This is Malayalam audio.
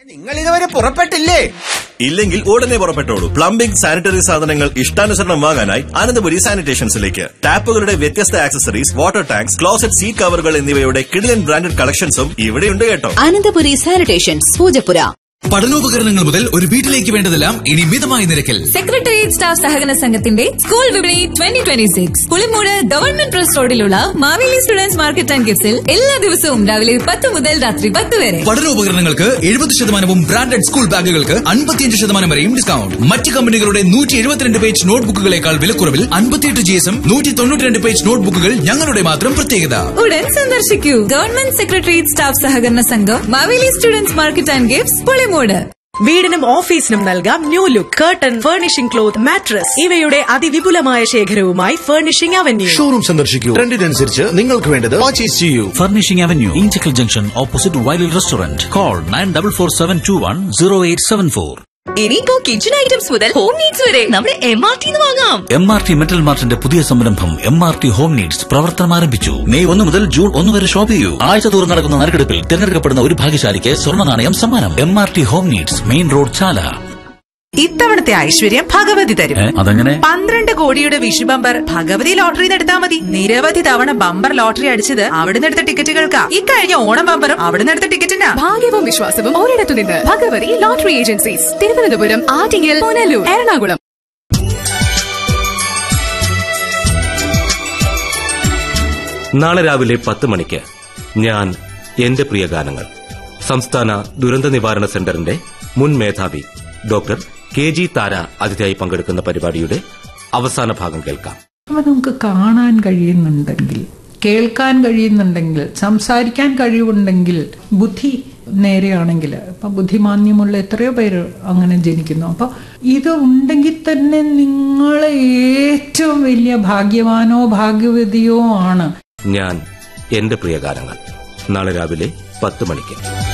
നിങ്ങൾ ഇതുവരെ പുറപ്പെട്ടില്ലേ ഇല്ലെങ്കിൽ ഉടനെ പുറപ്പെട്ടോളൂ പ്ലംബിംഗ് സാനിറ്ററി സാധനങ്ങൾ ഇഷ്ടാനുസരണം വാങ്ങാനായി അനന്തപുരി സാനിറ്റേഷൻസിലേക്ക് ടാപ്പുകളുടെ വ്യത്യസ്ത accessories water tanks closet seat കവറുകൾ എന്നിവയുടെ കിടിലൻ ബ്രാൻഡഡ് കളക്ഷൻസും ഇവിടെയുണ്ട് കേട്ടോ അനന്തപുരി സാനിറ്റേഷൻസ് പൂജപ്പുര പഠനോപകരണങ്ങൾ മുതൽ ഒരു വീട്ടിലേക്ക് വേണ്ടതെല്ലാം ഇനി മിതമായ നിരക്കിൽ സെക്രട്ടേറിയറ്റ് സ്റ്റാഫ് സഹകരണ സംഘത്തിന്റെ സ്കൂൾ വിപണി twenty twenty six Pulimood government press റോഡിലുള്ള മാവേലി സ്റ്റുഡൻസ് മാർക്കറ്റ് ആൻഡ് ഗിഫ്റ്റ്സിൽ എല്ലാ ദിവസവും രാവിലെ പത്ത് മുതൽ രാത്രി പത്ത് വരെ പഠനോപകരണങ്ങൾക്ക് എഴുപത് ശതമാനവും ബ്രാൻഡഡ് സ്കൂൾ ബാഗുകൾക്ക് അൻപത്തിയഞ്ച് ശതമാനം വരെയും ഡിസ്കൗണ്ട് മറ്റ് കമ്പനികളുടെ നൂറ്റി എഴുപത്തിരണ്ട് പേജ് നോട്ട്ബുക്കുകളേക്കാൾ വിലക്കുറവിൽ അൻപത്തിയെട്ട് ജി എസും നൂറ്റി തൊണ്ണൂറ്റിരണ്ട് പേജ് നോട്ട്ബുക്കുകൾ ഞങ്ങളുടെ മാത്രം പ്രത്യേകത ഉടൻ സന്ദർശിക്കൂ ഗവൺമെന്റ് സെക്രട്ടേറിയറ്റ് സ്റ്റാഫ് സഹകരണ സംഘം Maveli students market and gifts Pulimood വീടിനും ഓഫീസിനും നൽകാം new look curtain furnishing cloth mattress ഇവയുടെ അതിവിപുലമായ ശേഖരവുമായി ഫർണിഷിംഗ് അവന്യൂ ഷോറൂം സന്ദർശിക്കൂ ട്രെൻഡിനനുസരിച്ച് നിങ്ങൾക്ക് വേണ്ടത് പർച്ചേസ് ചെയ്യൂ Furnishing Avenue, Inchicle Junction, opposite Wiley Restaurant. Call 9447210874. ഇനിയിപ്പോ കിച്ചൺ ഐറ്റംസ് മുതൽ ഹോം നീഡ്സ് വരെ നമ്മുടെ എം ആർ ടി വാങ്ങാം എം ആർ ടി മെറ്റൽ മാർട്ടിന്റെ പുതിയ സംരംഭം M R T home needs പ്രവർത്തനം ആരംഭിച്ചു മെയ് ഒന്ന് മുതൽ ജൂൺ ഒന്ന് വരെ ഷോപ്പ് ചെയ്യൂ ആഴ്ച തോറും നടക്കുന്ന നറുക്കെടുപ്പിൽ തിരഞ്ഞെടുക്കപ്പെടുന്ന ഒരു ഭാഗ്യശാലിക്ക് സ്വർണ്ണ നാണയം സമ്മാനം M R T home needs main road Chala ഇത്തവണത്തെ ഐശ്വര്യം ഭഗവതി തരും ഏ, അതെങ്ങനെ പന്ത്രണ്ട് കോടിയുടെ വിഷു ബമ്പർ ഭഗവതി ലോട്ടറി എടുത്താൽ മതി നിരവധി തവണ ബമ്പർ ലോട്ടറി അടിച്ചത് അവിടുന്ന് എടുത്ത ടിക്കറ്റുകൾക്കാ ഇക്കഴിഞ്ഞ ഓണം ബമ്പറും അവിടുന്ന് എടുത്ത ടിക്കറ്റിനാ ഭാഗ്യവും വിശ്വാസവും ഒരിടത്തു നിന്ന് ഭഗവതി ലോട്ടറി ഏജൻസീസ് തിരുവനന്തപുരം ആറ്റിങ്ങൽ പുനലൂർ എറണാകുളം നാളെ രാവിലെ പത്ത് മണിക്ക് ഞാൻ എന്റെ പ്രിയ ഗാനങ്ങൾ സംസ്ഥാന ദുരന്ത നിവാരണ സെന്ററിന്റെ മുൻ മേധാവി ഡോക്ടർ കെ ജി താര അതിഥിയായി പങ്കെടുക്കുന്ന പരിപാടിയുടെ അവസാന ഭാഗം കേൾക്കാം അപ്പൊ നമുക്ക് കാണാൻ കഴിയുന്നുണ്ടെങ്കിൽ കേൾക്കാൻ കഴിയുന്നുണ്ടെങ്കിൽ സംസാരിക്കാൻ കഴിവുണ്ടെങ്കിൽ ബുദ്ധി നേരെയാണെങ്കിൽ ഇപ്പൊ ബുദ്ധിമാന്യമുള്ള എത്രയോ പേര് അങ്ങനെ ജനിക്കുന്നു അപ്പൊ ഇത് ഉണ്ടെങ്കിൽ തന്നെ നിങ്ങൾ ഏറ്റവും വലിയ ഭാഗ്യവാനോ ഭാഗ്യവതിയോ ആണ് ഞാൻ എന്റെ പ്രിയ ഗാനങ്ങൾ നാളെ രാവിലെ പത്ത് മണിക്ക്